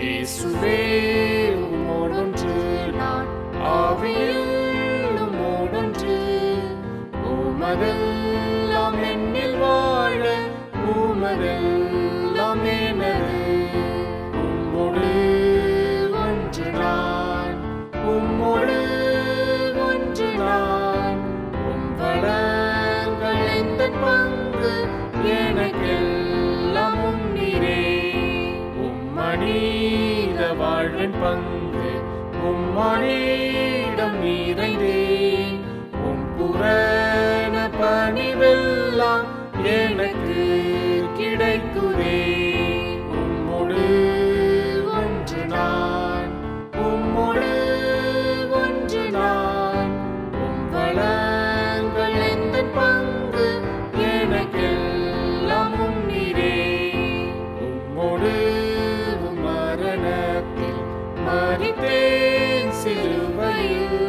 இயேசுவே உம்மோடொன்று நான் ஆவியில் உம்மோடொன்று உமதெல்லாம் என்னில் வாழ உமதெல்லாம் எனது உம்மோடு ஒன்று நான் உம்மோடு ஒன்று நான் உம் வளங்கள் எந்த பங்கு எனக்கெல்லாம் உன்னீரே உம் மனித வாழ்வின் பங்கு உம் மனிதம் நிறைந்தே உம் புறண பணிவெல்லாம் எனக்கு கிடைக்குதே உம்மோடு ஒன்று நான் உம்மோடு ஒன்று நான் உம் வளங்கள் எந்த பங்கு எனக்கெல்லாம் உன்னீரே உம்மோடு உம் மரணத்தில் மறித்தேன் சிலுவையில்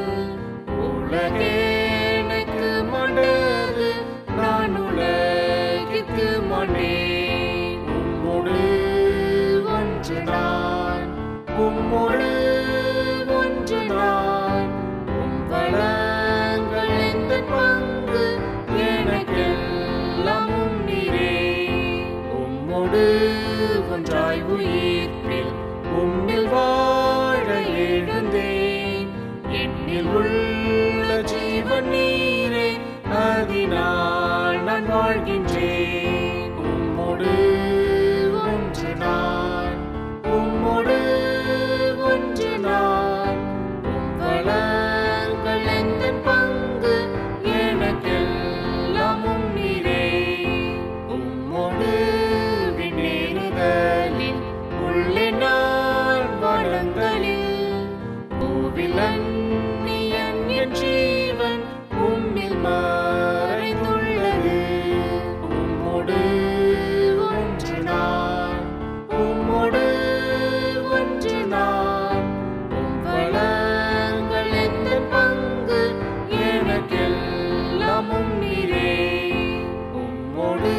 உலகேனுக்கு மண்டது நான் உலகிற்கு மண்டேன் உம்மோடு ஒன்று நான் உம்மோடு ஒன்று நான் உம் வளங்கள் எந்த பங்கு எனக்கெல்லாம் உன்னீரே உம்மோடு ஒன்றாய் உயிர்ப்பில் உம்மில் வாழ எழுந்தேன் என்னில் உள்ள ஜீவன் நீரே அதனால் நான் வாழ்கின்றேன் உம்மோடு ஒன்று நான் உம்மோடு ஒன்று நான் உம் வளங்கள் எந்த பங்கு எனக்கெல்லாம் உன்னீரே உம்மோடு விண்ணேறுதலில் உள்ளே நான் வளங்களில் பூவில் அந்நியன் என் ஜீவன் உம்மில் மறைந்துள்ளது உம்மோடு ஒன்று நான் உம்மோடு ஒன்று நான் உம் வளங்கள் எந்த பங்கு எனக்கெல்லாம் உன்னீரே உம்மோடு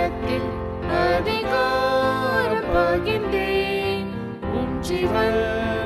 சிங்காசனத்தில் அதிகாரம் பகிர்ந்தேன் உம் ஜீவன்